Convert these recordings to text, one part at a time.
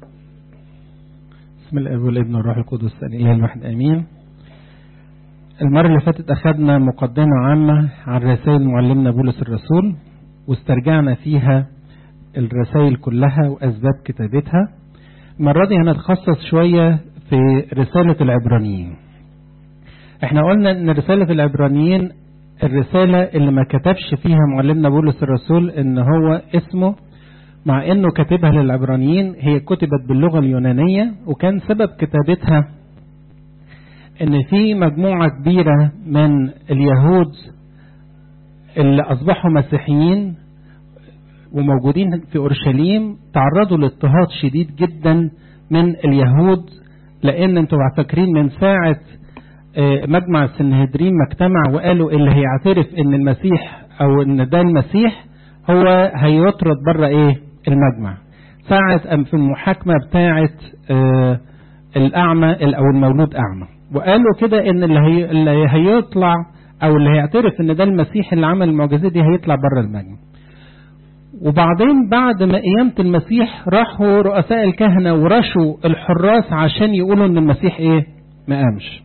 بسم الله والابن والروح القدس الإله الواحد آمين المرة اللي فاتت أخذنا مقدمة عامة عن رسائل معلمنا بولس الرسول واسترجعنا فيها الرسائل كلها وأسباب كتابتها المرة دي هنتخصص شوية في رسالة العبرانيين احنا قلنا ان رسالة العبرانيين الرسالة اللي ما كتبش فيها معلمنا بولس الرسول ان هو اسمه مع انه كاتبها للعبرانيين هي كتبت باللغة اليونانية وكان سبب كتابتها ان في مجموعة كبيرة من اليهود اللي اصبحوا مسيحيين وموجودين في اورشليم تعرضوا لاضطهاد شديد جدا من اليهود لان انتوا فاكرين من ساعة مجمع السنهدرين ما اجتمع وقالوا اللي هيعترف ان المسيح او ان ده المسيح هو هيطرد بره ايه المجمع ساعة في المحاكمة بتاعة اه الاعمى او المولود اعمى وقالوا كده ان اللي, هي اللي هيطلع او اللي هيعترف ان ده المسيح اللي عمل المعجزات دي هيطلع بره المجمع وبعدين بعد ما قيامة المسيح راحوا رؤساء الكهنة ورشوا الحراس عشان يقولوا ان المسيح ايه ما قامش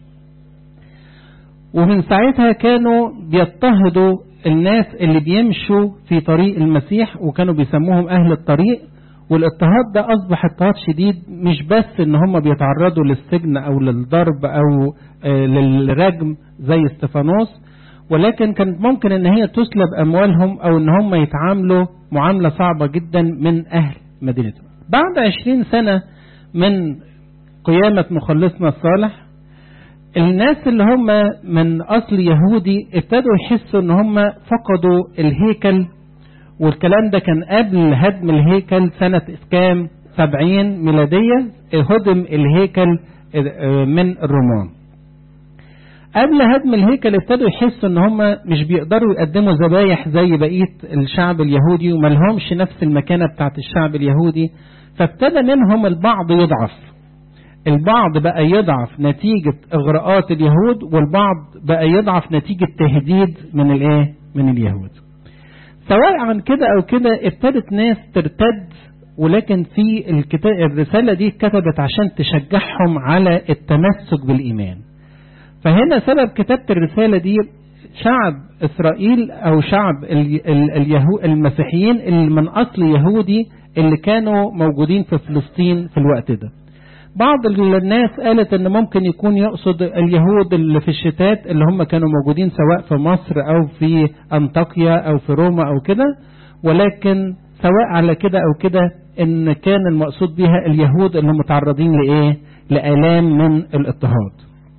ومن ساعتها كانوا بيضطهدوا الناس اللي بيمشوا في طريق المسيح وكانوا بيسموهم أهل الطريق والاضطهاد ده أصبح اضطهاد شديد مش بس إن هم بيتعرضوا للسجن أو للضرب أو للرجم زي استفانوس ولكن كانت ممكن إن هي تسلب أموالهم أو إن هم يتعاملوا معاملة صعبة جدا من أهل مدينتهم بعد عشرين سنة من قيامة مخلصنا الصالح الناس اللي هم من أصل يهودي ابتدوا يحسوا ان هم فقدوا الهيكل والكلام ده كان قبل هدم الهيكل سنة كام سبعين ميلادية هدم الهيكل من الرومان قبل هدم الهيكل ابتدوا يحسوا ان هم مش بيقدروا يقدموا ذبايح زي بقية الشعب اليهودي وملهمش نفس المكانة بتاعت الشعب اليهودي فابتدى منهم البعض يضعف البعض بقى يضعف نتيجة اغراءات اليهود والبعض بقى يضعف نتيجة تهديد من الايه من اليهود سواء عن كده او كده ابتدت ناس ترتد ولكن في الكتاب الرسالة دي اتكتبت عشان تشجعهم على التمسك بالإيمان فهنا سبب كتابة الرسالة دي شعب إسرائيل أو شعب اليهو المسيحيين اللي من أصل يهودي اللي كانوا موجودين في فلسطين في الوقت ده بعض الناس قالت ان ممكن يكون يقصد اليهود اللي في الشتات اللي هم كانوا موجودين سواء في مصر او في انطاكيا او في روما او كده ولكن سواء على كده او كده ان كان المقصود بها اليهود اللي متعرضين لايه لالام من الاضطهاد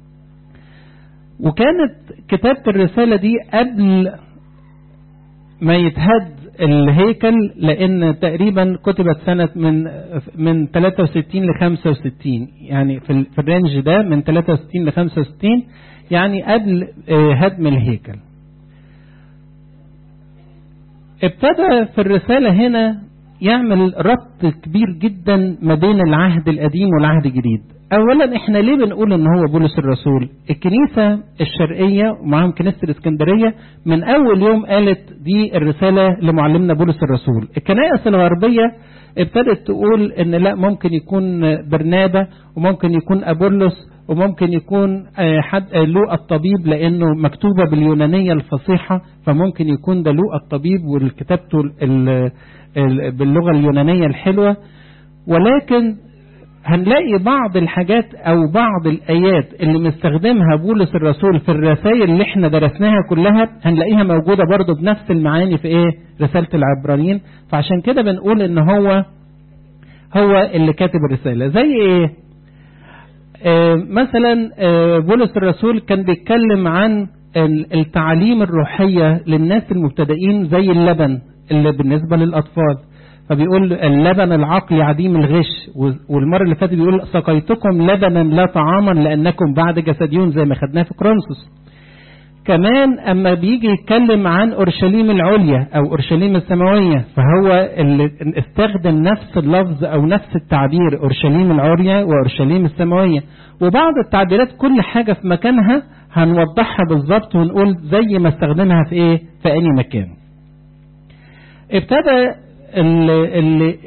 وكانت كتابة الرسالة دي قبل ما يتهد الهيكل لان تقريبا كتبت سنة من من 63 ل 65 يعني في الرينج ده من 63 ل 65 يعني قبل هدم الهيكل ابتدى في الرسالة هنا يعمل ربط كبير جدا ما بين العهد القديم والعهد الجديد اولا احنا ليه بنقول ان هو بولس الرسول الكنيسة الشرقية ومعاهم كنيسة الاسكندرية من اول يوم قالت دي الرسالة لمعلمنا بولس الرسول الكنائس الغربية ابتدت تقول ان لا ممكن يكون برنابا وممكن يكون ابولس وممكن يكون حد لوقا الطبيب لانه مكتوبة باليونانية الفصيحة فممكن يكون ده لوقا الطبيب والكتابته باللغة اليونانية الحلوة ولكن هنلاقي بعض الحاجات او بعض الايات اللي مستخدمها بولس الرسول في الرسائل اللي احنا درسناها كلها هنلاقيها موجودة برضو بنفس المعاني في ايه رسالة العبرانيين فعشان كده بنقول ان هو هو اللي كاتب الرسالة زي ايه آه مثلا آه بولس الرسول كان بيتكلم عن التعاليم الروحية للناس المبتدئين زي اللبن اللي بالنسبة للأطفال فبيقول اللبن العقلي عديم الغش والمرة اللي فاتت بيقول سقيتكم لبنا لا طعاما لأنكم بعد جسديون زي ما خدناه في كرونسوس كمان أما بيجي يتكلم عن أورشليم العليا أو أورشليم السماوية فهو اللي استخدم نفس اللفظ أو نفس التعبير أورشليم العليا وأورشليم السماوية وبعض التعبيرات كل حاجة في مكانها هنوضحها بالظبط ونقول زي ما استخدمها في إيه في أي مكان ابتدى اللي, اللي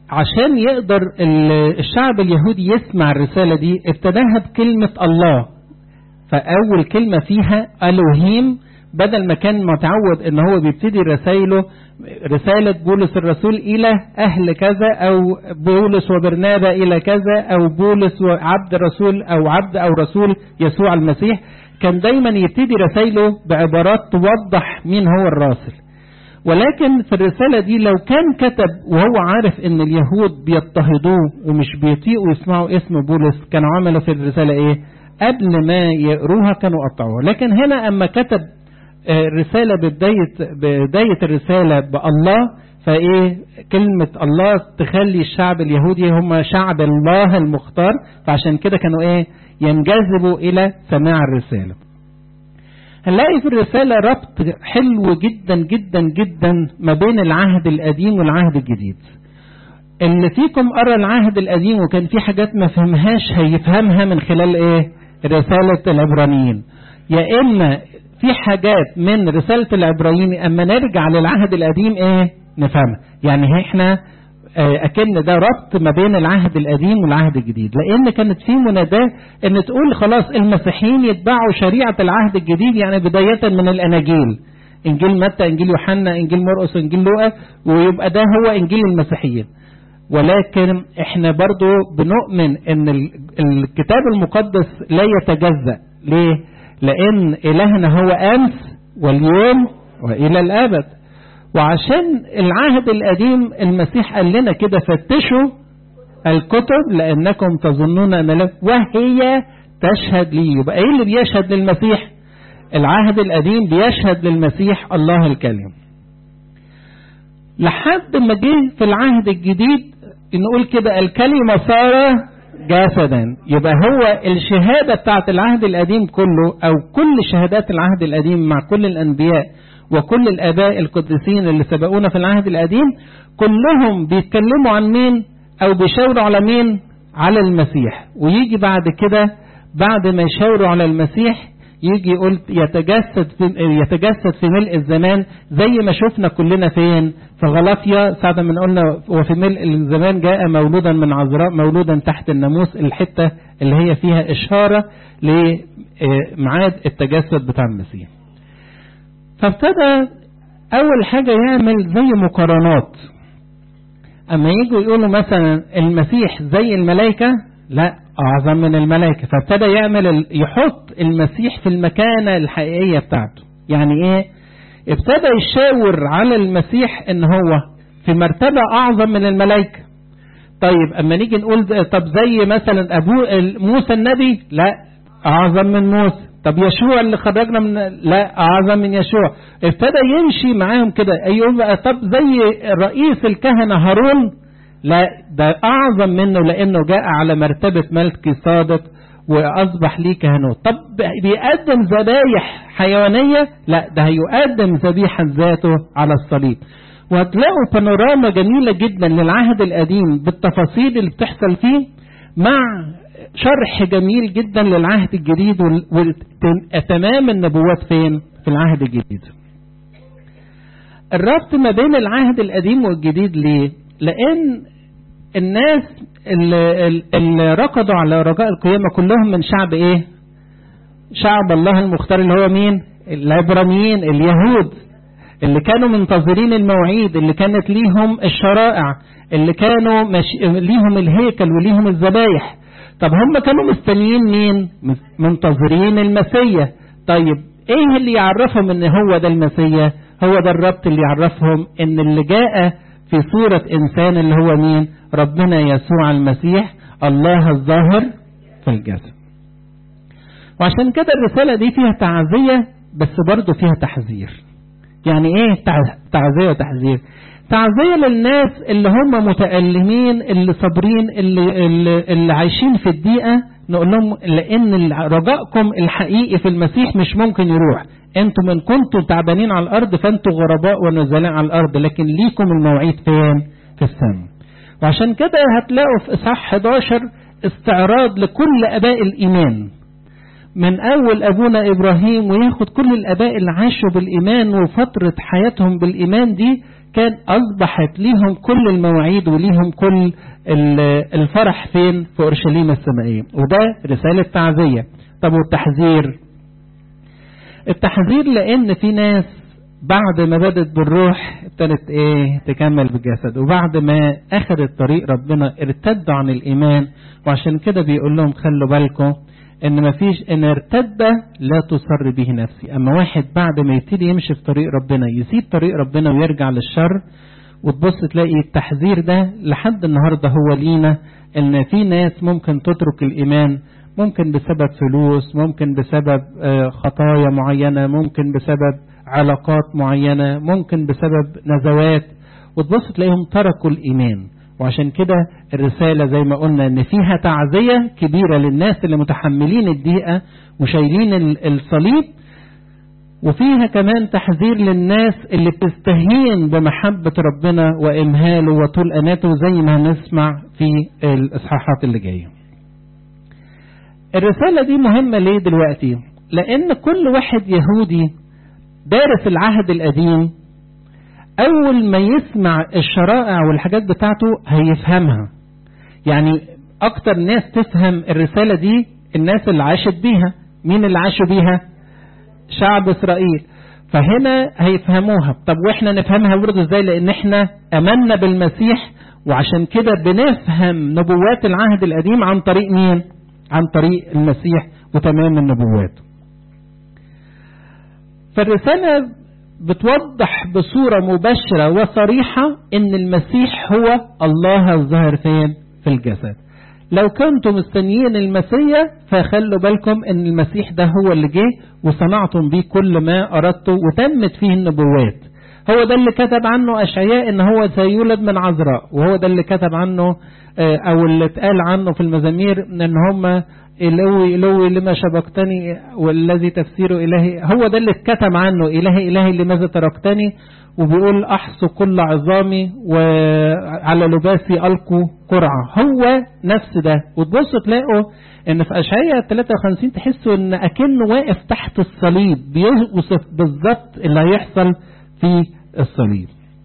عشان يقدر الشعب اليهودي يسمع الرسالة دي ابتداها بكلمة الله فأول كلمة فيها ألوهيم بدل ما كان متعود ان هو بيبتدي رسائله رسالة بولس الرسول إلى أهل كذا أو بولس وبرنابا إلى كذا أو بولس وعبد رسول أو عبد أو رسول يسوع المسيح كان دايما يبتدي رسائله بعبارات توضح مين هو الراسل ولكن في الرسالة دي لو كان كتب وهو عارف ان اليهود بيضطهدوه ومش بيطيقوا يسمعوا اسم بولس كانوا عملوا في الرسالة ايه قبل ما يقروها كانوا قطعوها لكن هنا اما كتب رسالة بداية, بداية الرسالة بالله فايه كلمة الله تخلي الشعب اليهودي هم شعب الله المختار فعشان كده كانوا ايه ينجذبوا الى سماع الرسالة هنلاقي في الرسالة ربط حلو جدا جدا جدا ما بين العهد القديم والعهد الجديد اللي فيكم قرا العهد القديم وكان في حاجات ما فهمهاش هيفهمها من خلال ايه رسالة العبرانيين يا اما في حاجات من رسالة العبرانيين اما نرجع للعهد القديم ايه نفهمها يعني احنا اكن ده ربط ما بين العهد القديم والعهد الجديد لان كانت في مناداه ان تقول خلاص المسيحيين يتبعوا شريعه العهد الجديد يعني بدايه من الاناجيل انجيل متى انجيل يوحنا انجيل مرقس انجيل لوقا ويبقى ده هو انجيل المسيحيين ولكن احنا برضو بنؤمن ان الكتاب المقدس لا يتجزأ ليه لان الهنا هو امس واليوم والى الابد وعشان العهد القديم المسيح قال لنا كده فتشوا الكتب لانكم تظنون ان لا وهي تشهد لي يبقى ايه اللي بيشهد للمسيح العهد القديم بيشهد للمسيح الله الكلم لحد ما جه في العهد الجديد نقول كده الكلمة صار جسدا يبقى هو الشهادة بتاعت العهد القديم كله أو كل شهادات العهد القديم مع كل الأنبياء وكل الآباء القديسين اللي سبقونا في العهد القديم كلهم بيتكلموا عن مين أو بيشاوروا على مين على المسيح ويجي بعد كده بعد ما يشاوروا على المسيح يجي يقول يتجسد في يتجسد في ملء الزمان زي ما شفنا كلنا فين في غلاطيا ساعة من قلنا وفي ملء الزمان جاء مولودا من عذراء مولودا تحت الناموس الحتة اللي هي فيها إشارة لميعاد التجسد بتاع المسيح فابتدى أول حاجة يعمل زي مقارنات أما يجوا يقولوا مثلا المسيح زي الملائكة لا أعظم من الملائكة فابتدى يعمل يحط المسيح في المكانة الحقيقية بتاعته يعني إيه ابتدى يشاور على المسيح إن هو في مرتبة أعظم من الملائكة طيب أما نيجي نقول طب زي مثلا أبو موسى النبي لا أعظم من موسى طب يشوع اللي خرجنا من لا أعظم من يشوع ابتدى يمشي معاهم كده أيوه بقى طب زي رئيس الكهنة هارون لا ده أعظم منه لأنه جاء على مرتبة ملك صادق وأصبح ليه كهنوت طب بيقدم ذبايح حيوانية لا ده هيقدم ذبيحة ذاته على الصليب وهتلاقوا بانوراما جميلة جدا للعهد القديم بالتفاصيل اللي بتحصل فيه مع شرح جميل جدا للعهد الجديد وتمام النبوات فين في العهد الجديد الربط ما بين العهد القديم والجديد ليه لان الناس اللي, اللي ركضوا على رجاء القيامة كلهم من شعب ايه شعب الله المختار اللي هو مين العبرانيين اليهود اللي كانوا منتظرين المواعيد اللي كانت ليهم الشرائع اللي كانوا مش... ليهم الهيكل وليهم الذبايح طب هم كانوا مستنيين مين منتظرين المسيا طيب ايه اللي يعرفهم ان هو ده المسيا هو ده الربط اللي يعرفهم ان اللي جاء في صورة انسان اللي هو مين ربنا يسوع المسيح الله الظاهر في الجسد وعشان كده الرسالة دي فيها تعزية بس برضه فيها تحذير يعني ايه تعزية وتحذير تعزية للناس اللي هم متألمين اللي صابرين اللي, اللي, اللي عايشين في الضيقة نقول لهم لأن رجائكم الحقيقي في المسيح مش ممكن يروح انتم من كنتم تعبانين على الأرض فانتم غرباء ونزلاء على الأرض لكن ليكم المواعيد فين في السماء وعشان كده هتلاقوا في إصحاح 11 استعراض لكل أباء الإيمان من أول أبونا إبراهيم وياخد كل الأباء اللي عاشوا بالإيمان وفترة حياتهم بالإيمان دي كان أصبحت ليهم كل المواعيد وليهم كل الفرح فين في أورشليم السمائية وده رسالة تعزية طب والتحذير التحذير لأن في ناس بعد ما بدت بالروح ابتدت ايه تكمل بالجسد وبعد ما اخذت طريق ربنا ارتدوا عن الايمان وعشان كده بيقول لهم خلوا بالكم ان ما فيش ان ارتد لا تصر به نفسي اما واحد بعد ما يبتدي يمشي في طريق ربنا يسيب طريق ربنا ويرجع للشر وتبص تلاقي التحذير ده لحد النهارده هو لينا ان في ناس ممكن تترك الايمان ممكن بسبب فلوس ممكن بسبب خطايا معينه ممكن بسبب علاقات معينه ممكن بسبب نزوات وتبص تلاقيهم تركوا الايمان وعشان كده الرسالة زي ما قلنا ان فيها تعزية كبيرة للناس اللي متحملين الضيقة وشايلين الصليب وفيها كمان تحذير للناس اللي بتستهين بمحبة ربنا وإمهاله وطول أناته زي ما هنسمع في الإصحاحات اللي جاية الرسالة دي مهمة ليه دلوقتي لأن كل واحد يهودي دارس العهد القديم اول ما يسمع الشرائع والحاجات بتاعته هيفهمها يعني اكتر ناس تفهم الرسالة دي الناس اللي عاشت بيها مين اللي عاشوا بيها شعب اسرائيل فهنا هيفهموها طب واحنا نفهمها برضه ازاي لان احنا امنا بالمسيح وعشان كده بنفهم نبوات العهد القديم عن طريق مين عن طريق المسيح وتمام النبوات فالرسالة بتوضح بصورة مباشرة وصريحة ان المسيح هو الله الظاهر فين في الجسد لو كنتم مستنيين المسيح فخلوا بالكم ان المسيح ده هو اللي جه وصنعتم بيه كل ما اردتم وتمت فيه النبوات هو ده اللي كتب عنه اشعياء ان هو سيولد من عذراء وهو ده اللي كتب عنه او اللي اتقال عنه في المزامير ان هم إلوي إلوي لما شبكتني والذي تفسيره إلهي هو ده اللي اتكتب عنه إلهي إلهي لماذا تركتني وبيقول أحصوا كل عظامي وعلى لباسي ألقوا قرعة هو نفس ده وتبصوا تلاقوا ان في اشعياء 53 تحسوا ان اكنه واقف تحت الصليب بيوصف بالظبط اللي هيحصل في الصليب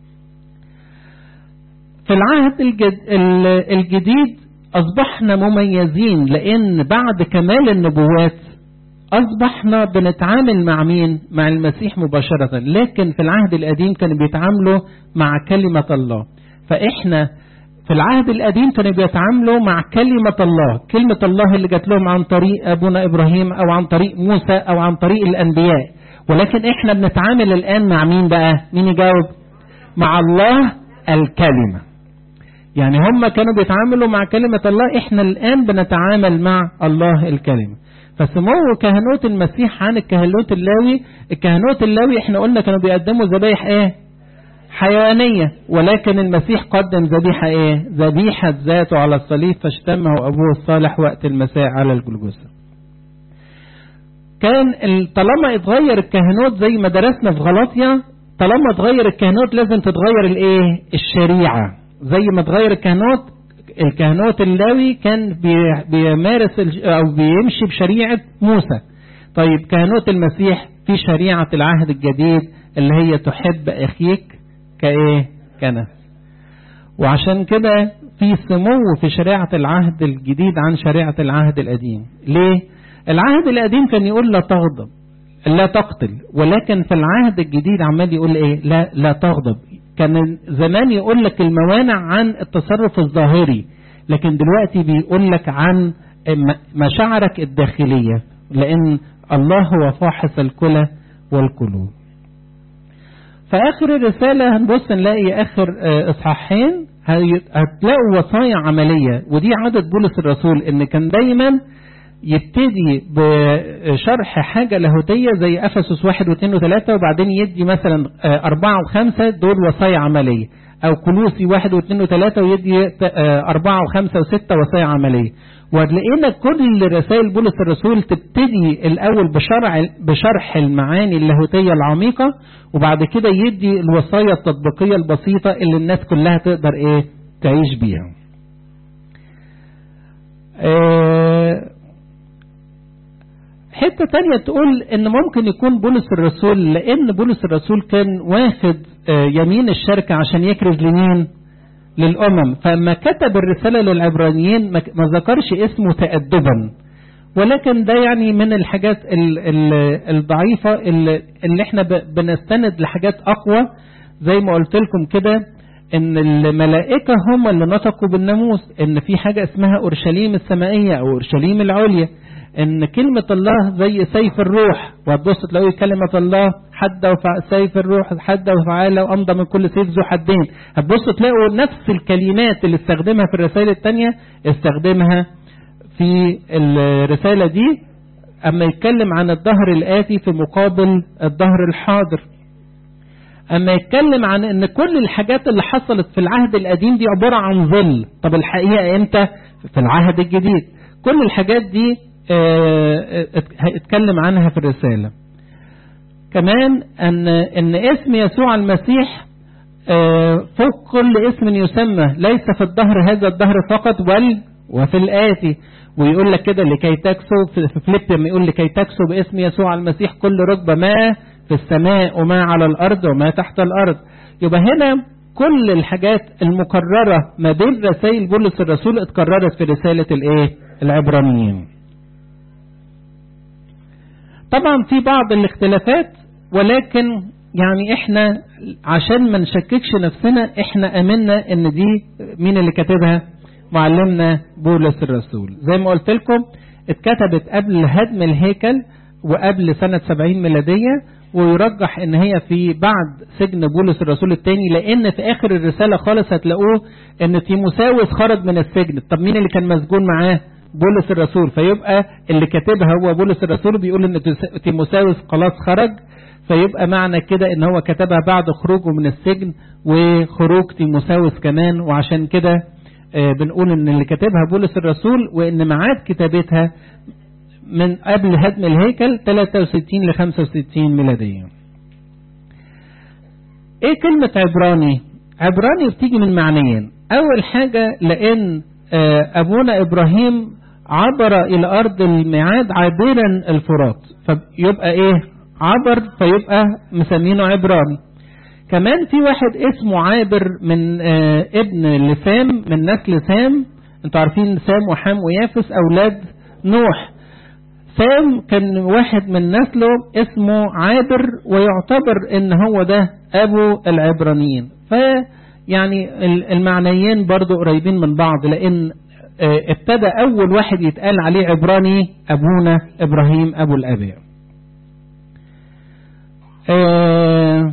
في العهد الجد الجديد أصبحنا مميزين لأن بعد كمال النبوات أصبحنا بنتعامل مع مين؟ مع المسيح مباشرة لكن في العهد القديم كانوا بيتعاملوا مع كلمة الله فإحنا في العهد القديم كانوا بيتعاملوا مع كلمة الله كلمة الله اللي جات لهم عن طريق أبونا إبراهيم أو عن طريق موسى أو عن طريق الأنبياء ولكن إحنا بنتعامل الآن مع مين بقى؟ مين يجاوب؟ مع الله الكلمة يعني هم كانوا بيتعاملوا مع كلمة الله احنا الآن بنتعامل مع الله الكلمة فسموه كهنوت المسيح عن الكهنوت اللاوي الكهنوت اللاوي احنا قلنا كانوا بيقدموا ذبايح ايه حيوانية ولكن المسيح قدم ذبيحة ايه ذبيحة ذاته على الصليب فاشتمه ابوه الصالح وقت المساء على الجلجوسة كان طالما اتغير الكهنوت زي ما درسنا في غلاطيا طالما اتغير الكهنوت لازم تتغير الايه الشريعه زي ما اتغير الكهنوت الكهنوت اللاوي كان بيمارس او بيمشي بشريعه موسى طيب كهنوت المسيح في شريعه العهد الجديد اللي هي تحب اخيك كايه كنفس وعشان كده في سمو في شريعه العهد الجديد عن شريعه العهد القديم ليه العهد القديم كان يقول لا تغضب لا تقتل ولكن في العهد الجديد عمال يقول ايه لا لا تغضب كان زمان يقول لك الموانع عن التصرف الظاهري لكن دلوقتي بيقول لك عن مشاعرك الداخلية لأن الله هو فاحص الكلى والقلوب فآخر الرسالة هنبص نلاقي آخر إصحاحين هتلاقوا وصايا عملية ودي عادة بولس الرسول إن كان دايما يبتدي بشرح حاجة لاهوتية زي أفسس واحد واثنين وثلاثة وبعدين يدي مثلا أربعة وخمسة دول وصايا عملية أو كلوسي واحد واثنين وثلاثة ويدي أربعة وخمسة وستة وصايا عملية ولقينا كل رسائل بولس الرسول تبتدي الأول بشرح بشرح المعاني اللاهوتية العميقة وبعد كده يدي الوصايا التطبيقية البسيطة اللي الناس كلها تقدر إيه تعيش بيها. آه حتة تانية تقول ان ممكن يكون بولس الرسول لان بولس الرسول كان واخد يمين الشركة عشان يكرز لمين للأمم فما كتب الرسالة للعبرانيين ما ذكرش اسمه تأدبا ولكن ده يعني من الحاجات الضعيفة اللي احنا بنستند لحاجات أقوى زي ما قلت لكم كده ان الملائكة هم اللي نطقوا بالناموس ان في حاجة اسمها اورشليم السمائية او اورشليم العليا ان كلمة الله زي سيف الروح وهتبص تلاقوا كلمة الله حد وفع سيف الروح حد وفعالة وامضى من كل سيف ذو حدين هتبص تلاقوا نفس الكلمات اللي استخدمها في الرسائل التانية استخدمها في الرسالة دي اما يتكلم عن الظهر الاتي في مقابل الظهر الحاضر اما يتكلم عن ان كل الحاجات اللي حصلت في العهد القديم دي عبارة عن ظل طب الحقيقة امتى في العهد الجديد كل الحاجات دي اتكلم عنها في الرسالة كمان ان ان اسم يسوع المسيح فوق كل اسم يسمى ليس في الظهر هذا الظهر فقط بل وفي الآتي ويقول لك كده لكي تكسو في فليب لما يقول لكي تكسو باسم يسوع المسيح كل ركبة ما في السماء وما على الأرض وما تحت الأرض يبقى هنا كل الحاجات المكررة ما بين رسائل بولس الرسول اتكررت في رسالة الايه العبرانيين طبعا في بعض الاختلافات ولكن يعني احنا عشان ما نشككش نفسنا احنا امنا ان دي مين اللي كاتبها معلمنا بولس الرسول زي ما قلت لكم اتكتبت قبل هدم الهيكل وقبل سنة 70 ميلادية ويرجح ان هي في بعد سجن بولس الرسول الثاني لان في اخر الرسالة خالص هتلاقوه ان تيموساوس خرج من السجن طب مين اللي كان مسجون معاه بولس الرسول فيبقى اللي كاتبها هو بولس الرسول بيقول ان تيموساوس خلاص خرج فيبقى معنى كده ان هو كتبها بعد خروجه من السجن وخروج تيموساوس كمان وعشان كده بنقول ان اللي كاتبها بولس الرسول وان ميعاد كتابتها من قبل هدم الهيكل 63 ل 65 ميلادية ايه كلمة عبراني عبراني بتيجي من معنيين اول حاجة لان ابونا ابراهيم عبر الى ارض الميعاد عابرا الفرات فيبقى ايه عبر فيبقى مسمينه عبراني كمان في واحد اسمه عابر من ابن لسام من نسل سام انتوا عارفين سام وحام ويافس اولاد نوح سام كان واحد من نسله اسمه عابر ويعتبر ان هو ده ابو العبرانيين فيعني المعنيين برضو قريبين من بعض لان ابتدى اول واحد يتقال عليه عبراني ابونا ابراهيم ابو الاباء أه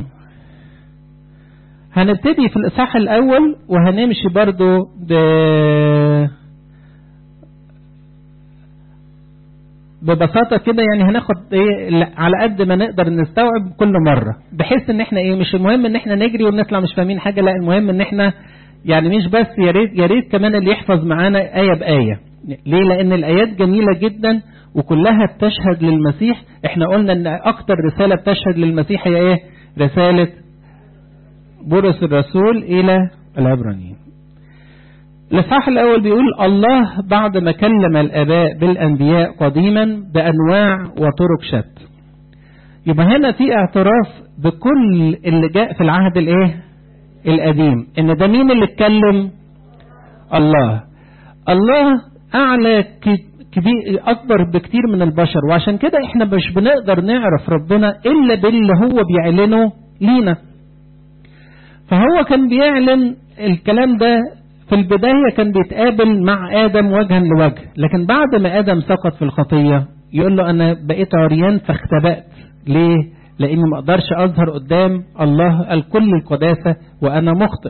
هنبتدي في الإصحاح الأول وهنمشي برضو ب... ببساطة كده يعني هناخد ايه على قد ما نقدر نستوعب كل مرة بحيث ان احنا ايه مش المهم ان احنا نجري ونطلع مش فاهمين حاجة لا المهم ان احنا يعني مش بس يا ريت يا ريت كمان اللي يحفظ معانا آية بآية ليه لأن الآيات جميلة جدا وكلها بتشهد للمسيح احنا قلنا ان اكتر رسالة بتشهد للمسيح هي ايه رسالة بولس الرسول إلى العبرانيين الإصحاح الأول بيقول الله بعد ما كلم الآباء بالأنبياء قديما بأنواع وطرق شتى يبقى هنا في اعتراف بكل اللي جاء في العهد الايه القديم ان ده مين اللي اتكلم الله الله اعلى كبير اكبر بكتير من البشر وعشان كده احنا مش بنقدر نعرف ربنا الا باللي هو بيعلنه لينا فهو كان بيعلن الكلام ده في البداية كان بيتقابل مع آدم وجها لوجه لكن بعد ما آدم سقط في الخطية يقول له أنا بقيت عريان فاختبأت ليه؟ لأني ما أقدرش أظهر قدام الله الكل القداسة وأنا مخطئ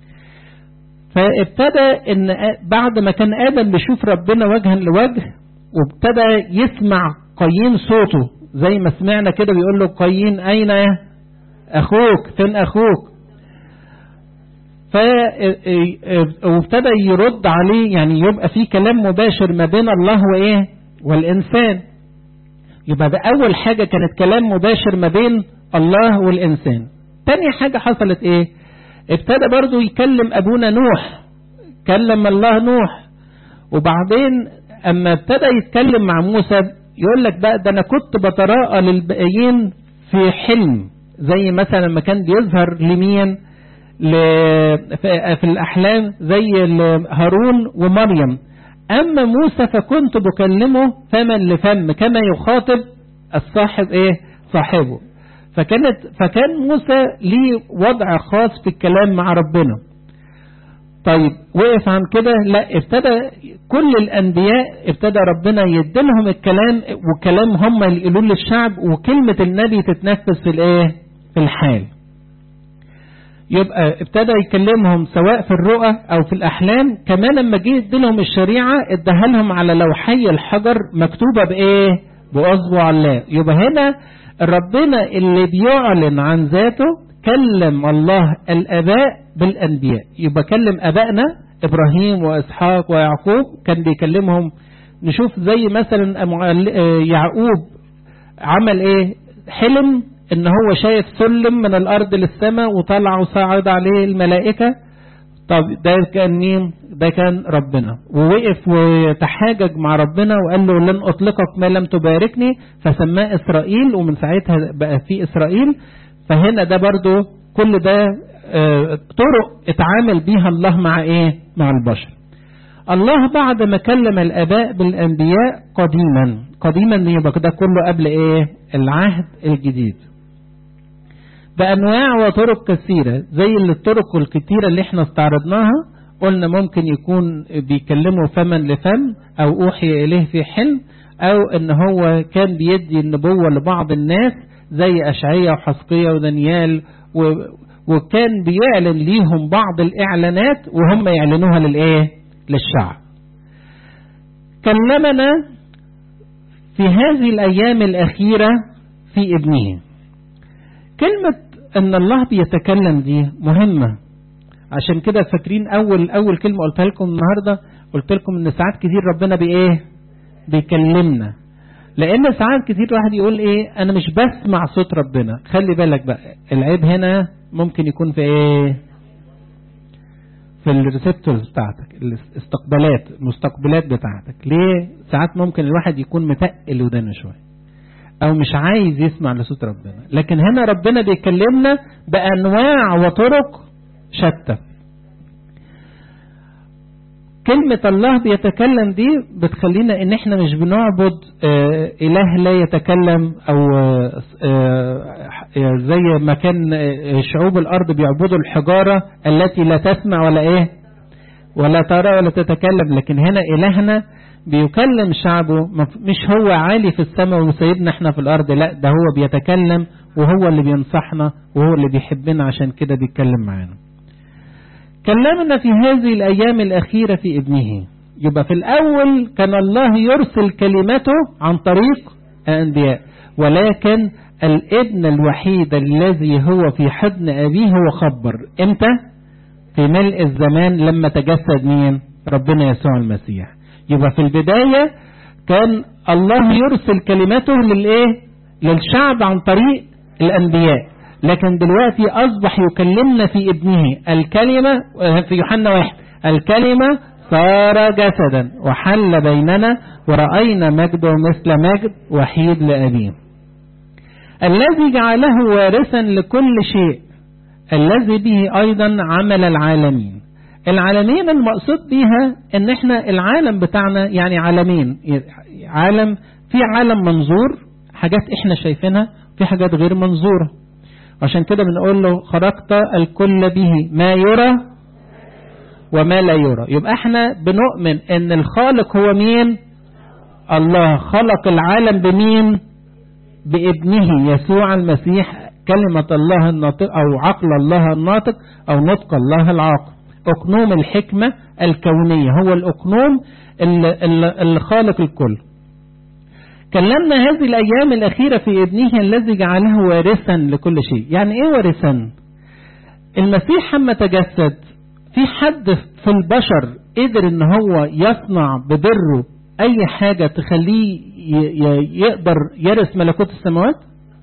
فابتدى ان بعد ما كان ادم بيشوف ربنا وجها لوجه وابتدى يسمع قايين صوته زي ما سمعنا كده بيقول له قايين اين اخوك فين اخوك ف وابتدى يرد عليه يعني يبقى في كلام مباشر ما بين الله وايه والانسان يبقى ده اول حاجه كانت كلام مباشر ما بين الله والانسان تاني حاجه حصلت ايه ابتدى برضو يكلم ابونا نوح كلم الله نوح وبعدين اما ابتدى يتكلم مع موسى يقول لك بقى ده انا كنت بتراءى للباقيين في حلم زي مثلا لما كان بيظهر لمين في الأحلام زي هارون ومريم أما موسى فكنت بكلمه فما لفم كما يخاطب الصاحب إيه صاحبه فكانت فكان موسى ليه وضع خاص في الكلام مع ربنا طيب وقف عن كده لا ابتدى كل الانبياء ابتدى ربنا يديلهم الكلام وكلام هم اللي يقولوا للشعب وكلمه النبي تتنفذ في الايه في الحال يبقى ابتدى يكلمهم سواء في الرؤى او في الاحلام كمان لما جه يديلهم الشريعه اداها لهم على لوحي الحجر مكتوبه بايه باصبع الله يبقى هنا ربنا اللي بيعلن عن ذاته كلم الله الاباء بالانبياء يبقى كلم ابائنا ابراهيم واسحاق ويعقوب كان بيكلمهم نشوف زي مثلا يعقوب عمل ايه حلم ان هو شايف سلم من الارض للسماء وطلع وصعد عليه الملائكة طب ده كان مين ده كان ربنا ووقف وتحاجج مع ربنا وقال له لن اطلقك ما لم تباركني فسماه اسرائيل ومن ساعتها بقى في اسرائيل فهنا ده برضو كل ده اه طرق اتعامل بيها الله مع ايه مع البشر الله بعد ما كلم الاباء بالانبياء قديما قديما يبقى ده كله قبل ايه العهد الجديد بانواع وطرق كثيره زي الطرق الكثيره اللي احنا استعرضناها قلنا ممكن يكون بيكلموا فما لفم او اوحي اليه في حلم او ان هو كان بيدي النبوه لبعض الناس زي اشعياء وحسقيه ودانيال و وكان بيعلن ليهم بعض الاعلانات وهم يعلنوها للايه للشعب كلمنا في هذه الايام الاخيره في ابنه كلمه ان الله بيتكلم دي مهمه عشان كده فاكرين اول اول كلمه قلتها لكم النهارده قلت لكم ان ساعات كتير ربنا بايه بيكلمنا لان ساعات كتير واحد يقول ايه انا مش بسمع صوت ربنا خلي بالك بقى العيب هنا ممكن يكون في ايه في الريسبتورز بتاعتك الاستقبالات المستقبلات بتاعتك ليه ساعات ممكن الواحد يكون متقل ودانه شويه او مش عايز يسمع لصوت ربنا لكن هنا ربنا بيكلمنا بانواع وطرق شتى كلمة الله بيتكلم دي بتخلينا ان احنا مش بنعبد اه اله لا يتكلم او اه زي ما كان شعوب الارض بيعبدوا الحجارة التي لا تسمع ولا ايه ولا ترى ولا تتكلم لكن هنا الهنا بيكلم شعبه مش هو عالي في السماء وسيدنا احنا في الارض لا ده هو بيتكلم وهو اللي بينصحنا وهو اللي بيحبنا عشان كده بيتكلم معانا كلمنا في هذه الأيام الأخيرة في ابنه يبقى في الأول كان الله يرسل كلمته عن طريق الأنبياء ولكن الابن الوحيد الذي هو في حضن أبيه هو خبر إمتى؟ في ملء الزمان لما تجسد مين؟ ربنا يسوع المسيح يبقى في البداية كان الله يرسل كلمته للإيه؟ للشعب عن طريق الأنبياء لكن دلوقتي أصبح يكلمنا في ابنه الكلمة في يوحنا واحد الكلمة صار جسدا وحل بيننا ورأينا مجده مثل مجد وحيد لأبيه الذي جعله وارثا لكل شيء الذي به أيضا عمل العالمين العالمين المقصود بيها ان احنا العالم بتاعنا يعني عالمين عالم في عالم منظور حاجات احنا شايفينها في حاجات غير منظوره عشان كده بنقول له خرجت الكل به ما يرى وما لا يرى يبقى احنا بنؤمن ان الخالق هو مين الله خلق العالم بمين بابنه يسوع المسيح كلمة الله الناطق أو عقل الله الناطق أو نطق الله العاقل أقنوم الحكمة الكونية هو الأقنوم اللي خالق الكل كلمنا هذه الأيام الأخيرة في ابنه الذي جعله وارثا لكل شيء يعني إيه وارثا المسيح لما تجسد في حد في البشر قدر ان هو يصنع ببره اي حاجة تخليه يقدر يرث ملكوت السماوات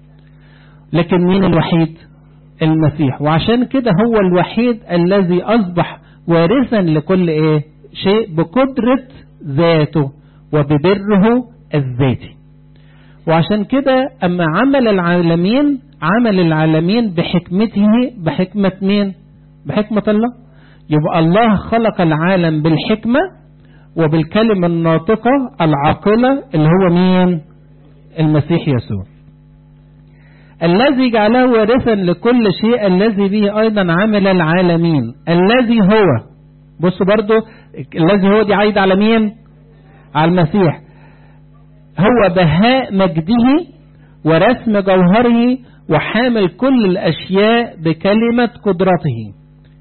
لكن مين الوحيد المسيح وعشان كده هو الوحيد الذي اصبح وارثا لكل ايه شيء بقدرة ذاته وببره الذاتي وعشان كده اما عمل العالمين عمل العالمين بحكمته بحكمة مين بحكمة الله يبقى الله خلق العالم بالحكمة وبالكلمة الناطقة العاقلة اللي هو مين المسيح يسوع الذي جعله وارثا لكل شيء الذي به أيضا عمل العالمين الذي هو بص برضو الذي هو دي عايد على مين على المسيح هو بهاء مجده ورسم جوهره وحامل كل الأشياء بكلمة قدرته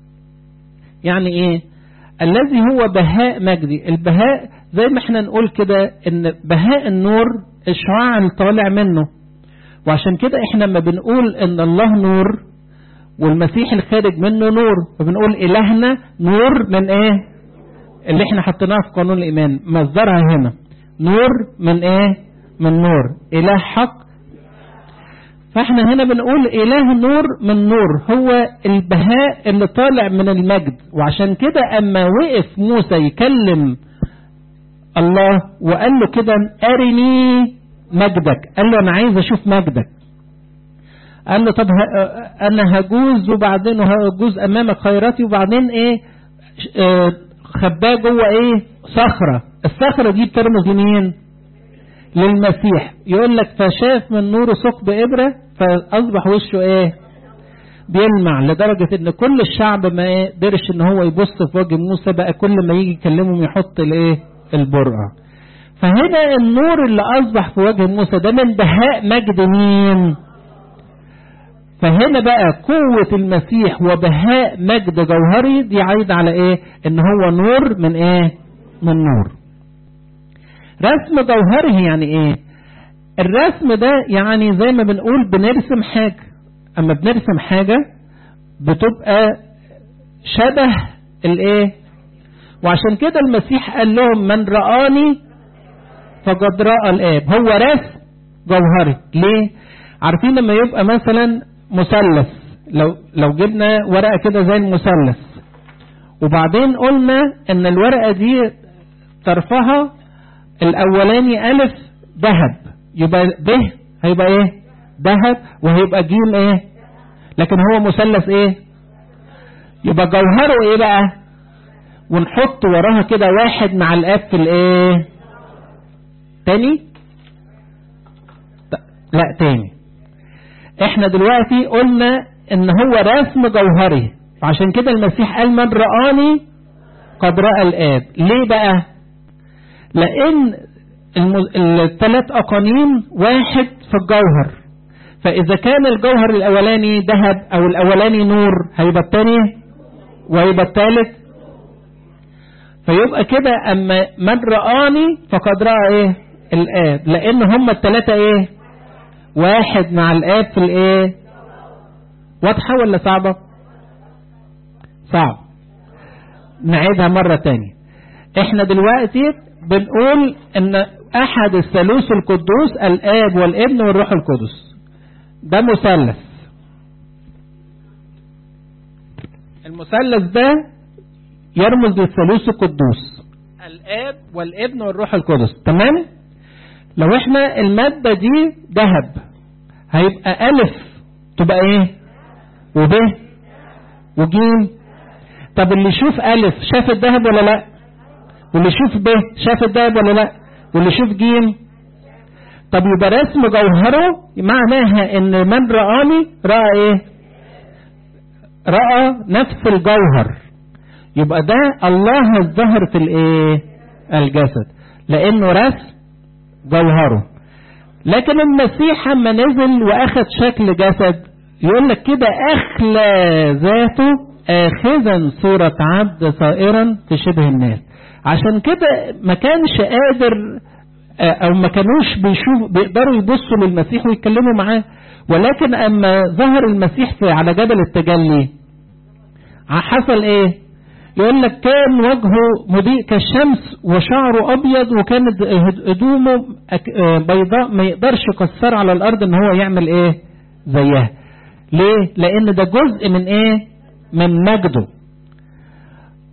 يعني ايه الذي هو بهاء مجدي البهاء زي ما احنا نقول كده ان بهاء النور الشعاع اللي طالع منه وعشان كده احنا لما بنقول ان الله نور والمسيح الخارج منه نور فبنقول الهنا نور من ايه اللي احنا حطيناها في قانون الايمان مصدرها هنا نور من ايه من نور اله حق فاحنا هنا بنقول اله نور من نور هو البهاء اللي طالع من المجد وعشان كده اما وقف موسى يكلم الله وقال له كده ارني مجدك قال له انا عايز اشوف مجدك قال له طب انا هجوز وبعدين هجوز امامك خيراتي وبعدين ايه اه خباه جوه ايه صخره الصخره دي بترمز لمين للمسيح يقول لك فشاف من نور ثقب ابره فاصبح وشه ايه بيلمع لدرجة ان كل الشعب ما قدرش ان هو يبص في وجه موسى بقى كل ما يجي يكلمهم يحط الايه البرقع فهنا النور اللي اصبح في وجه موسى ده من بهاء مجد مين فهنا بقى قوة المسيح وبهاء مجد جوهري دي عايد على ايه ان هو نور من ايه من نور رسم جوهره يعني ايه الرسم ده يعني زي ما بنقول بنرسم حاجة اما بنرسم حاجة بتبقى شبه الايه وعشان كده المسيح قال لهم من رآني فقد رأى الآب هو رسم جوهري ليه عارفين لما يبقى مثلا مثلث لو لو جبنا ورقة كده زي المثلث وبعدين قلنا ان الورقة دي طرفها الاولاني الف ذهب يبقى ب هيبقى ايه ذهب وهيبقى جيم ايه لكن هو مثلث ايه يبقى جوهره ايه بقى ونحط وراها كده واحد مع الاب في الايه تاني لا تاني احنا دلوقتي قلنا ان هو رسم جوهري عشان كده المسيح قال من رآني قد رأى الآب ليه بقى لأن الثلاث أقانيم واحد في الجوهر فإذا كان الجوهر الأولاني ذهب أو الأولاني نور هيبقى الثاني وهيبقى الثالث فيبقى كده أما من رآني فقد رأى إيه الآب لأن هم الثلاثة إيه واحد مع الآب في الإيه واضحة ولا صعبة صعب نعيدها مرة تانية احنا دلوقتي بنقول ان احد الثالوث القدوس الاب والابن والروح القدس ده مثلث المثلث ده يرمز للثالوث القدوس الاب والابن والروح القدس تمام لو احنا المادة دي ذهب هيبقى الف تبقى ايه وب وجيم طب اللي يشوف الف شاف الذهب ولا لا واللي يشوف ب شاف الذهب ولا لا واللي يشوف جيم طب يبقى رسم جوهره معناها ان من رآني رأى ايه رأى نفس الجوهر يبقى ده الله الظهر في الايه الجسد لانه رسم جوهره لكن المسيح اما نزل واخد شكل جسد يقول لك كده اخلى ذاته اخذا صورة عبد صائرا في شبه الناس عشان كده ما كانش قادر او ما كانوش بيشوف بيقدروا يبصوا للمسيح ويتكلموا معاه ولكن اما ظهر المسيح في على جبل التجلي حصل ايه يقول لك كان وجهه مضيء كالشمس وشعره ابيض وكانت هدومه بيضاء ما يقدرش يكسر على الارض ان هو يعمل ايه زيها ليه لان ده جزء من ايه من مجده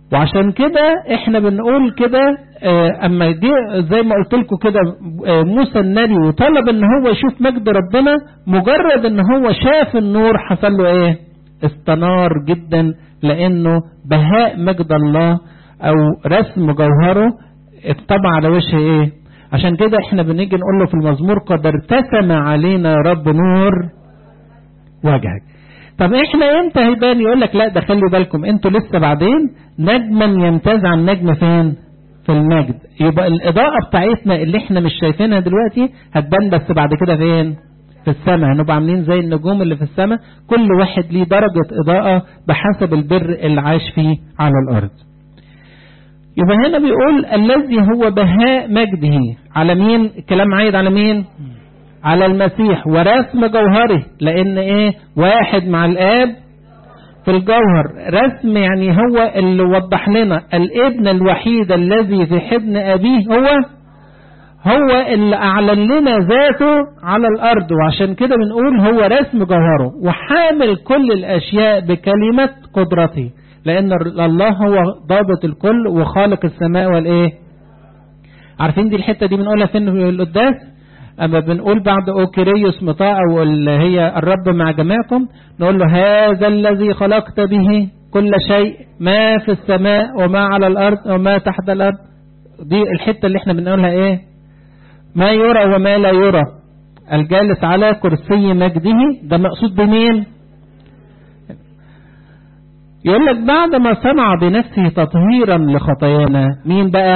وعشان كده احنا بنقول كده اه اما جه زي ما قلت لكم كده اه موسى النبي وطلب ان هو يشوف مجد ربنا مجرد ان هو شاف النور حصل له ايه استنار جدا لانه بهاء مجد الله او رسم جوهره اتطبع على وشه ايه عشان كده احنا بنيجي نقول له في المزمور قد ارتسم علينا يا رب نور وجهك طب احنا امتى هيبان يقول لك لا ده خلي بالكم انتوا لسه بعدين نجما يمتاز عن نجم فين في المجد يبقى الاضاءة بتاعتنا اللي احنا مش شايفينها دلوقتي هتبان بس بعد كده فين في السماء هنبقى عاملين زي النجوم اللي في السماء كل واحد ليه درجة اضاءة بحسب البر اللي عاش فيه على الارض يبقى هنا بيقول الذي هو بهاء مجده على مين الكلام عايد على مين على المسيح ورسم جوهره لان ايه واحد مع الاب في الجوهر رسم يعني هو اللي وضح لنا الابن الوحيد الذي في حضن ابيه هو هو اللي اعلن لنا ذاته على الارض وعشان كده بنقول هو رسم جوهره وحامل كل الاشياء بكلمة قدرته لان الله هو ضابط الكل وخالق السماء والايه عارفين دي الحتة دي بنقولها فين في القداس اما بنقول بعد اوكريوس مطاع او اللي هي الرب مع جميعكم نقول له هذا الذي خلقت به كل شيء ما في السماء وما على الارض وما تحت الارض دي الحته اللي احنا بنقولها ايه ما يرى وما لا يرى الجالس على كرسي مجده ده مقصود بمين يقول لك بعد ما صنع بنفسه تطهيرا لخطايانا مين بقى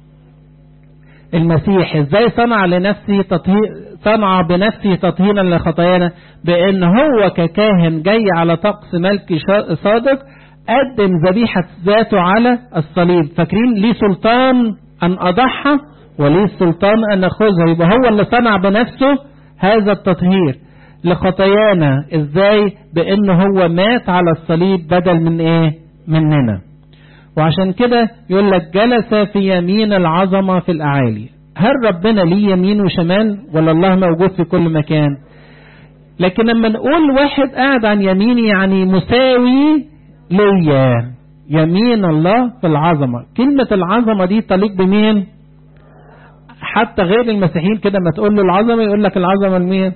المسيح ازاي صنع لنفسه تطهير صنع بنفسه تطهيرا لخطايانا بان هو ككاهن جاي على طقس ملكي صادق قدم ذبيحة ذاته على الصليب فاكرين ليه سلطان ان اضحى وليه سلطان ان اخذها يبقى هو اللي صنع بنفسه هذا التطهير لخطايانا ازاي بان هو مات على الصليب بدل من ايه مننا وعشان كده يقول لك جلس في يمين العظمة في الأعالي هل ربنا ليه يمين وشمال ولا الله موجود في كل مكان لكن لما نقول واحد قاعد عن يميني يعني مساوي ليا يمين الله في العظمة كلمة العظمة دي تليق بمين حتى غير المسيحيين كده ما تقول له العظمة يقول لك العظمة لمين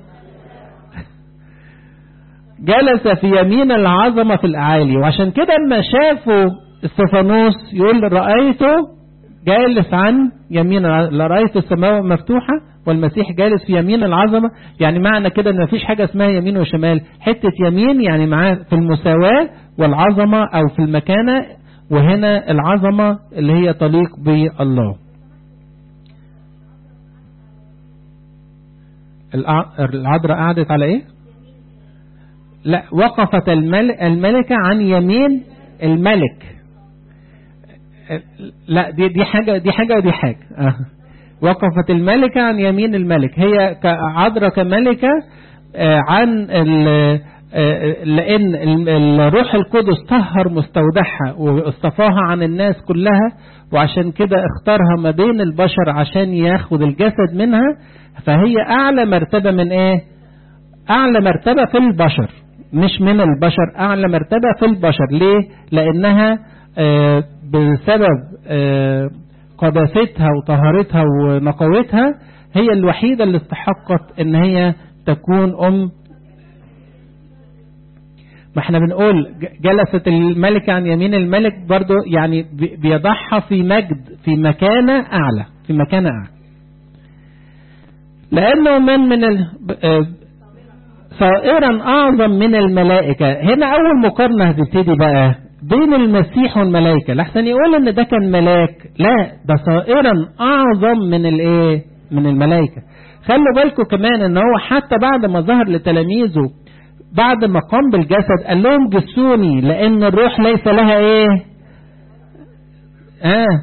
جلس في يمين العظمة في الأعالي وعشان كده لما شافوا استفانوس يقول رأيته جالس عن يمين رأيت السماء مفتوحة والمسيح جالس في يمين العظمة يعني معنى كده ان مفيش حاجة اسمها يمين وشمال حتة يمين يعني معاه في المساواة والعظمة او في المكانة وهنا العظمة اللي هي تليق بالله العذراء قعدت على ايه لا وقفت الملكة عن يمين الملك لا دي دي حاجة دي حاجة ودي حاجة آه. وقفت الملكة عن يمين الملك هي عذراء كملكة آه عن آه لأن الروح القدس طهر مستودعها واصطفاها عن الناس كلها وعشان كده اختارها ما بين البشر عشان ياخد الجسد منها فهي أعلى مرتبة من إيه؟ أعلى مرتبة في البشر مش من البشر أعلى مرتبة في البشر ليه؟ لأنها آه بسبب آه قداستها وطهارتها ونقاوتها هي الوحيدة اللي استحقت ان هي تكون ام ما احنا بنقول جلست الملكة عن يمين الملك برضو يعني بيضعها في مجد في مكانة اعلى في مكانة اعلى لانه من من ال... صائرا اعظم من الملائكة هنا اول مقارنة هتبتدي بقى بين المسيح والملائكة لحسن يقول ان ده كان ملاك لا ده صائرا اعظم من الايه من الملائكة خلوا بالكم كمان ان هو حتى بعد ما ظهر لتلاميذه بعد ما قام بالجسد قال لهم جسوني لان الروح ليس لها ايه اه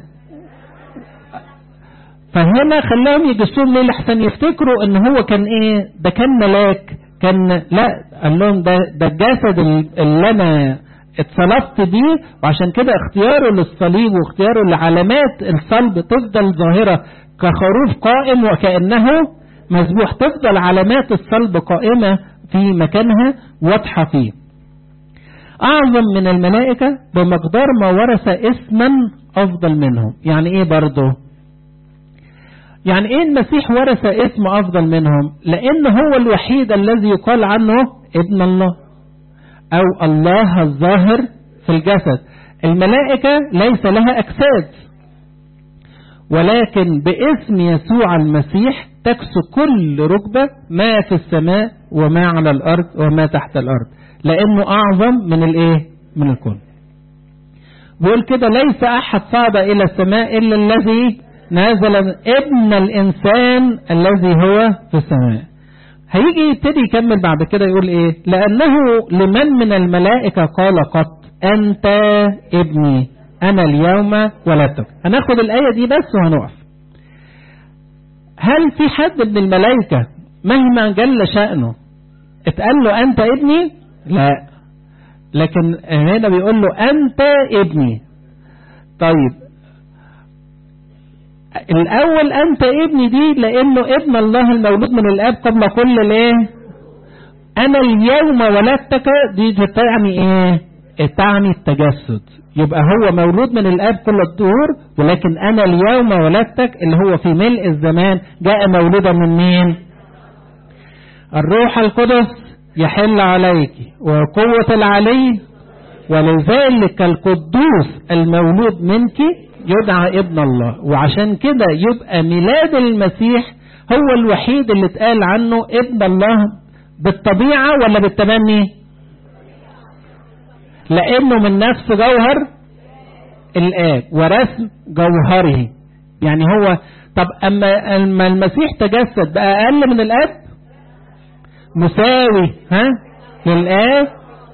فهنا خلاهم يجسون ليه لحسن يفتكروا ان هو كان ايه ده كان ملاك كان لا قال لهم ده ده الجسد اللي انا اتصلبت بيه وعشان كده اختياره للصليب واختياره لعلامات الصلب تفضل ظاهرة كخروف قائم وكأنه مذبوح تفضل علامات الصلب قائمة في مكانها واضحة فيه أعظم من الملائكة بمقدار ما ورث اسما أفضل منهم يعني إيه برضه يعني إيه المسيح ورث اسم أفضل منهم لأن هو الوحيد الذي يقال عنه ابن الله أو الله الظاهر في الجسد الملائكة ليس لها أجساد ولكن باسم يسوع المسيح تكسو كل ركبة ما في السماء وما على الأرض وما تحت الأرض لأنه أعظم من الإيه؟ من الكل بيقول كده ليس أحد صعد إلى السماء إلا الذي نازل ابن الإنسان الذي هو في السماء هيجي يبتدي يكمل بعد كده يقول إيه لأنه لمن من الملائكة قال قط أنت ابني أنا اليوم ولدتك هناخد الآية دي بس وهنقف هل في حد من الملائكة مهما جل شأنه اتقال له أنت ابني لا لكن هنا بيقول له أنت ابني طيب الأول أنت ابني دي لأنه ابن الله المولود من الآب قبل كل الايه أنا اليوم ولدتك دي تعني إيه تعني التجسد يبقى هو مولود من الآب كل الدهور ولكن أنا اليوم ولدتك اللي هو في ملء الزمان جاء مولودا من مين الروح القدس يحل عليك وقوة العلي ولذلك القدوس المولود منك يدعى ابن الله وعشان كده يبقى ميلاد المسيح هو الوحيد اللي اتقال عنه ابن الله بالطبيعة ولا بالتبني لانه من نفس جوهر الاب ورسم جوهره يعني هو طب اما اما المسيح تجسد بقى اقل من الاب مساوي ها للاب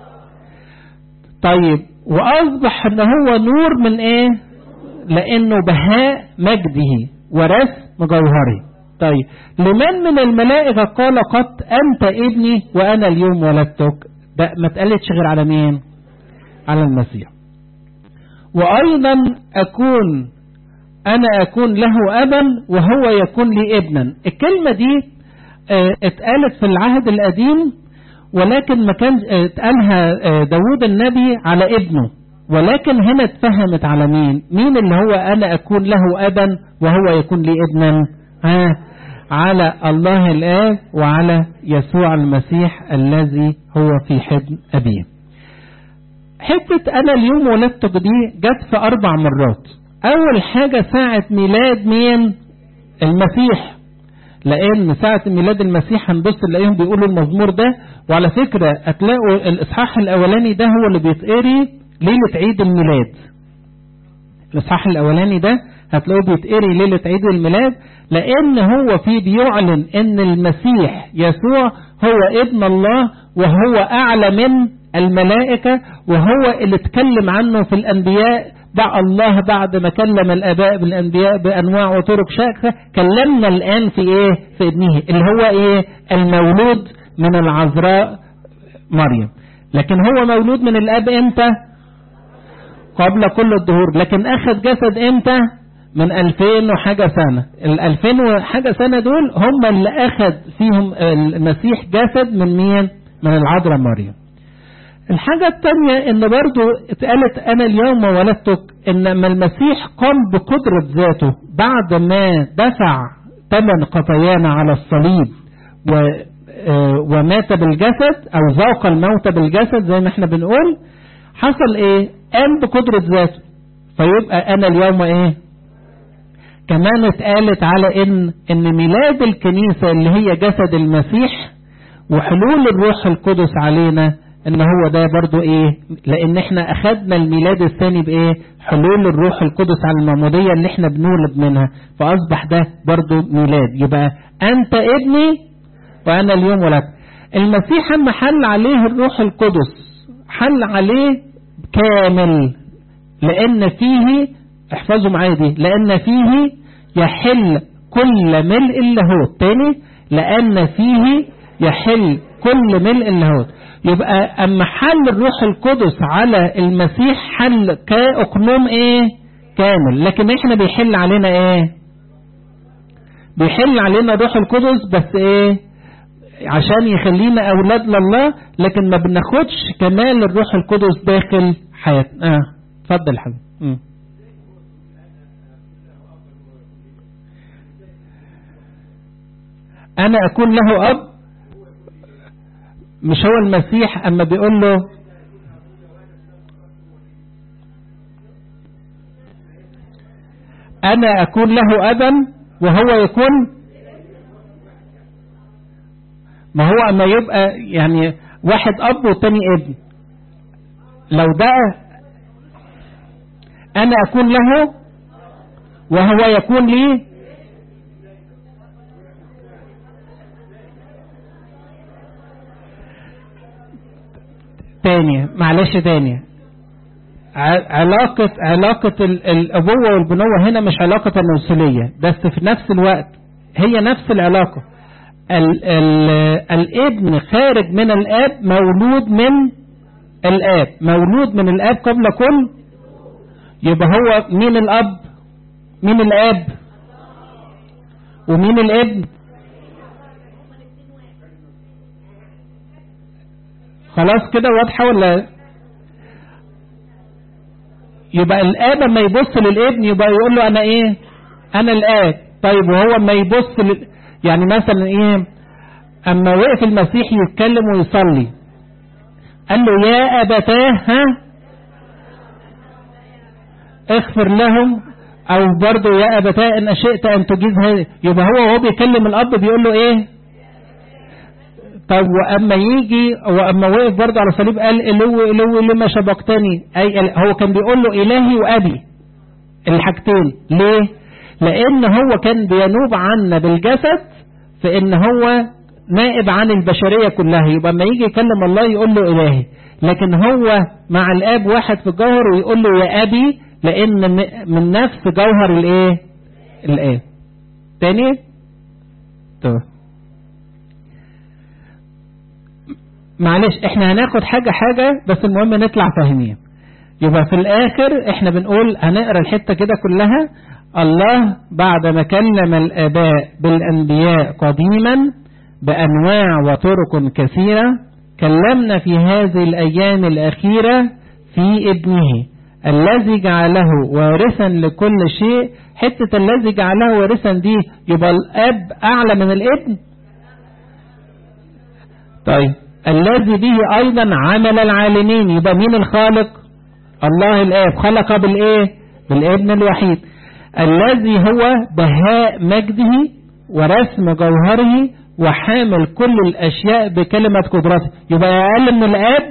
طيب واصبح ان هو نور من ايه لانه بهاء مجده ورسم جوهره طيب لمن من الملائكه قال قط انت ابني وانا اليوم ولدتك ده ما اتقالتش غير على مين على المسيح وأيضا أكون أنا أكون له أبا وهو يكون لي ابنا الكلمة دي اتقالت في العهد القديم ولكن ما كان اتقالها داود النبي على ابنه ولكن هنا اتفهمت على مين مين اللي هو أنا أكون له أبا وهو يكون لي ابنا ها على الله الآب وعلى يسوع المسيح الذي هو في حضن أبيه حتة أنا اليوم ولدتك دي جت في أربع مرات أول حاجة ساعة ميلاد مين المسيح لأن ساعة ميلاد المسيح هنبص نلاقيهم بيقولوا المزمور ده وعلى فكرة هتلاقوا الإصحاح الأولاني ده هو اللي بيتقري ليلة عيد الميلاد الإصحاح الأولاني ده هتلاقوه بيتقري ليلة عيد الميلاد لأن هو فيه بيعلن إن المسيح يسوع هو ابن الله وهو أعلى من الملائكة وهو اللي اتكلم عنه في الأنبياء دع الله بعد ما كلم الآباء بالأنبياء بأنواع وطرق شاكة كلمنا الآن في إيه في ابنه اللي هو إيه المولود من العذراء مريم لكن هو مولود من الأب إمتى قبل كل الظهور لكن أخذ جسد إمتى من ألفين وحاجة سنة الألفين وحاجة سنة دول هم اللي أخذ فيهم المسيح جسد من مين من العذراء مريم الحاجة التانية ان برضو اتقالت انا اليوم ولدتك ان لما المسيح قام بقدرة ذاته بعد ما دفع ثمن خطايانا على الصليب و ومات بالجسد او ذاق الموت بالجسد زي ما احنا بنقول حصل ايه قام بقدرة ذاته فيبقى انا اليوم ايه كمان اتقالت على ان ان ميلاد الكنيسة اللي هي جسد المسيح وحلول الروح القدس علينا ان هو ده برضو ايه لان احنا اخدنا الميلاد الثاني بايه حلول الروح القدس على المعمودية اللي احنا بنولد منها فاصبح ده برضو ميلاد يبقى انت ابني وانا اليوم ولدت المسيح اما حل عليه الروح القدس حل عليه كامل لان فيه احفظوا معايا دي لان فيه يحل كل ملء اللاهوت تاني لان فيه يحل كل ملء اللاهوت يبقى اما حل الروح القدس على المسيح حل كأقنوم ايه كامل لكن احنا بيحل علينا ايه بيحل علينا الروح القدس بس ايه عشان يخلينا اولاد لله لكن ما بناخدش كمال الروح القدس داخل حياتنا اه اتفضل حبيبي انا اكون له اب مش هو المسيح اما بيقول له انا اكون له ابا وهو يكون ما هو اما يبقى يعني واحد اب والتاني ابن لو ده انا اكون له وهو يكون لي تاني معلش تاني علاقة علاقة الأبوة والبنوة هنا مش علاقة تناسلية بس في نفس الوقت هي نفس العلاقة ال ال الابن خارج من الآب مولود من الآب مولود من الآب قبل كل يبقى هو مين الأب مين الآب ومين الابن خلاص كده واضحة ولا يبقى الآب لما يبص للابن يبقى يقول له أنا إيه أنا الآب طيب وهو ما يبص لل... يعني مثلا إيه أما وقف المسيح يتكلم ويصلي قال له يا أبتاه ها اغفر لهم أو برضه يا أبتاه إن شئت أن تجيز هذا يبقى هو وهو بيكلم الأب بيقول له إيه طب واما يجي واما وقف برضه على الصليب قال الو الو لما شبقتني اي هو كان بيقول له الهي وابي الحاجتين ليه لان هو كان بينوب عنا بالجسد في ان هو نائب عن البشرية كلها يبقى اما يجي يكلم الله يقول له الهي لكن هو مع الاب واحد في الجوهر ويقول له يا ابي لان من نفس جوهر الايه الاب تاني طيب معلش احنا هناخد حاجة حاجة بس المهم نطلع فاهمين يبقى في الاخر احنا بنقول هنقرا الحتة كده كلها الله بعد ما كلم الاباء بالانبياء قديما بانواع وطرق كثيرة كلمنا في هذه الايام الاخيرة في ابنه الذي جعله وارثا لكل شيء حتة الذي جعله وارثا دي يبقى الاب اعلى من الابن طيب الذي به ايضا عمل العالمين يبقى مين الخالق الله الاب خلق بالايه بالابن الوحيد الذي هو بهاء مجده ورسم جوهره وحامل كل الاشياء بكلمة قدرته يبقى اقل من الاب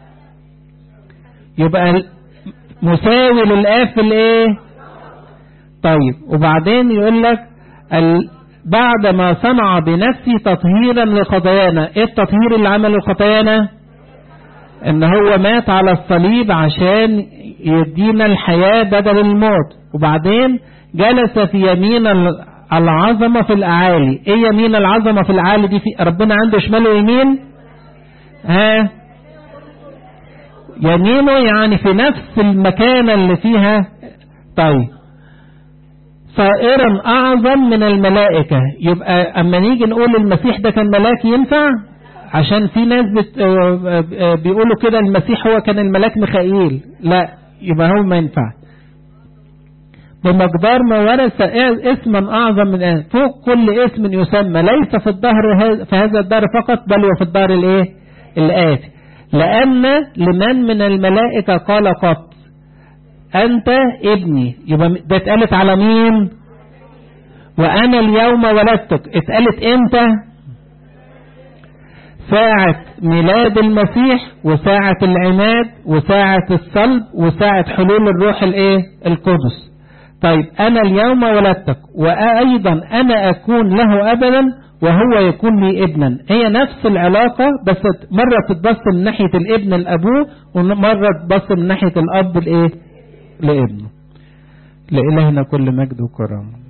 يبقى مساوي للاب في الايه طيب وبعدين يقول لك بعد ما صنع بنفسه تطهيرا لخطايانا ايه التطهير اللي عمله لخطايانا ان هو مات على الصليب عشان يدينا الحياة بدل الموت وبعدين جلس في يمين العظمة في الأعالي ايه يمين العظمة في الأعالي دي في ربنا عنده شمال ويمين ها يمينه يعني في نفس المكان اللي فيها طيب صائرا أعظم من الملائكة يبقى أما نيجي نقول المسيح ده كان ملاك ينفع عشان في ناس بت... بيقولوا كده المسيح هو كان الملاك ميخائيل لا يبقى هو ما ينفع بمقدار ما ورث اسما أعظم من آن فوق كل اسم يسمى ليس في الدهر في هذا الدهر فقط بل وفي الدهر الايه الآتي لأن لمن من الملائكة قال قط أنت ابني يبقى ده اتقالت على مين وأنا اليوم ولدتك اتقالت امتى ساعة ميلاد المسيح وساعة العماد وساعة الصلب وساعة حلول الروح الايه القدس طيب أنا اليوم ولدتك وأيضا أنا أكون له أبدا وهو يكون لي ابنا هي نفس العلاقة بس مرة تتبص من ناحية الابن لأبوه ومرة تتبص من ناحية الأب لإيه لابنه لإلهنا كل مجد وكرم